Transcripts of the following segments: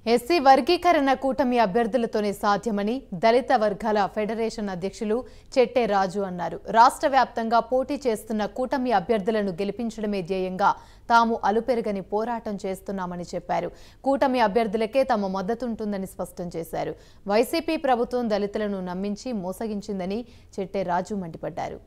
SC వర్గీకరణ కూటమి అభ్యర్థులతోనే సాధ్యమని దళిత వర్గాల ఫెడరేషన్ అధ్యక్షులు చెట్టే రాజు అన్నారు రాష్ట్ర వ్యాప్తంగా పోటీ చేస్తున్న కూటమి అభ్యర్థులను గెలిపించడమే ధ్యేయంగా తాము అలుపెరగని పోరాటం చేస్తున్నామని చెప్పారు కూటమి అభ్యర్థులకే తమ మద్దతుంటుందని స్పష్టం చేశారు వైసీపీ ప్రభుత్వం దళితులను నమ్మించి మోసగించిందని చెట్టే రాజు మండిపడ్డారు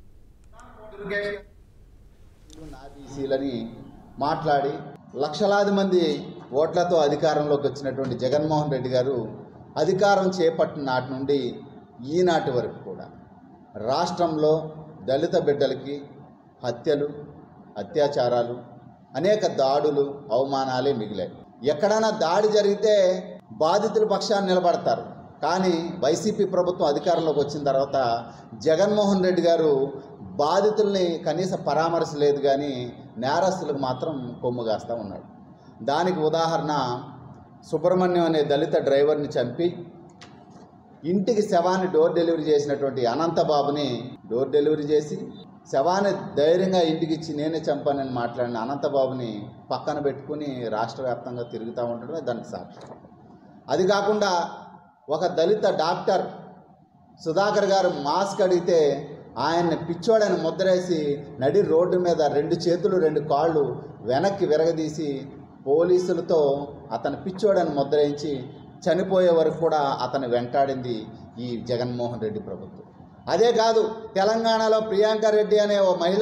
నాబీసీలని మాట్లాడి లక్షలాది మంది ఓట్లతో అధికారంలోకి వచ్చినటువంటి జగన్మోహన్ రెడ్డి గారు అధికారం చేపట్టిన నాటి నుండి ఈనాటి వరకు కూడా రాష్ట్రంలో దళిత బిడ్డలకి హత్యలు అత్యాచారాలు అనేక దాడులు అవమానాలే మిగిలాయి ఎక్కడైనా దాడి జరిగితే బాధితుల పక్షాన్ని నిలబడతారు కానీ వైసీపీ ప్రభుత్వం అధికారంలోకి వచ్చిన తర్వాత జగన్మోహన్ రెడ్డి గారు బాధితుల్ని కనీస పరామర్శ లేదు కానీ నేరస్తులకు మాత్రం కొమ్ము కాస్తూ ఉన్నాడు దానికి ఉదాహరణ సుబ్రహ్మణ్యం అనే దళిత డ్రైవర్ని చంపి ఇంటికి శవాన్ని డోర్ డెలివరీ చేసినటువంటి అనంతబాబుని డోర్ డెలివరీ చేసి శవాన్ని ధైర్యంగా ఇంటికి ఇచ్చి నేనే చంపానని మాట్లాడిన అనంతబాబుని పక్కన పెట్టుకుని రాష్ట్ర వ్యాప్తంగా తిరుగుతూ ఉండడమే దానికి సాక్ష్యం అది కాకుండా ఒక దళిత డాక్టర్ సుధాకర్ గారు మాస్క్ అడిగితే ఆయన్ని పిచ్చోడని ముద్రేసి నడి రోడ్డు మీద రెండు చేతులు రెండు కాళ్ళు వెనక్కి విరగదీసి పోలీసులతో అతను పిచ్చోడని ముద్రేయించి చనిపోయే వరకు కూడా అతను వెంటాడింది ఈ జగన్మోహన్ రెడ్డి ప్రభుత్వం అదే కాదు తెలంగాణలో ప్రియాంక రెడ్డి అనే ఓ మహిళ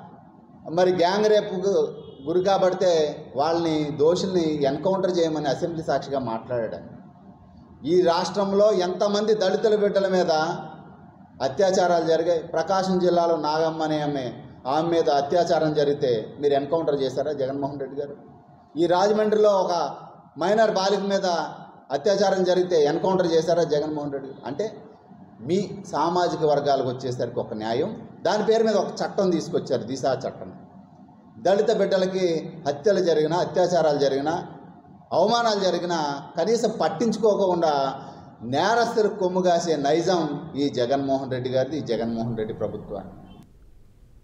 మరి గ్యాంగ్ రేపుకు గురి కాబడితే వాళ్ళని దోషుల్ని ఎన్కౌంటర్ చేయమని అసెంబ్లీ సాక్షిగా మాట్లాడాడు ఆయన. ఈ రాష్ట్రంలో ఎంతమంది దళితుల బిడ్డల మీద అత్యాచారాలు జరిగాయి ప్రకాశం జిల్లాలో నాగమ్మ అనే ఆమె ఆమె మీద అత్యాచారం జరిగితే మీరు ఎన్కౌంటర్ చేశారా జగన్మోహన్ రెడ్డి గారు ఈ రాజమండ్రిలో ఒక మైనర్ బాలిక మీద అత్యాచారం జరిగితే ఎన్కౌంటర్ చేశారా జగన్మోహన్ రెడ్డి గారు అంటే మీ సామాజిక వర్గాలకు వచ్చేసరికి ఒక న్యాయం దాని పేరు మీద ఒక చట్టం తీసుకొచ్చారు దిశా చట్టం దళిత బిడ్డలకి హత్యలు జరిగినా అత్యాచారాలు జరిగినా అవమానాలు జరిగినా కనీసం పట్టించుకోకుండా నేరస్తులకు కొమ్ము కాసే నైజం ఈ జగన్మోహన్ రెడ్డి గారిది ఈ జగన్మోహన్ రెడ్డి ప్రభుత్వాన్ని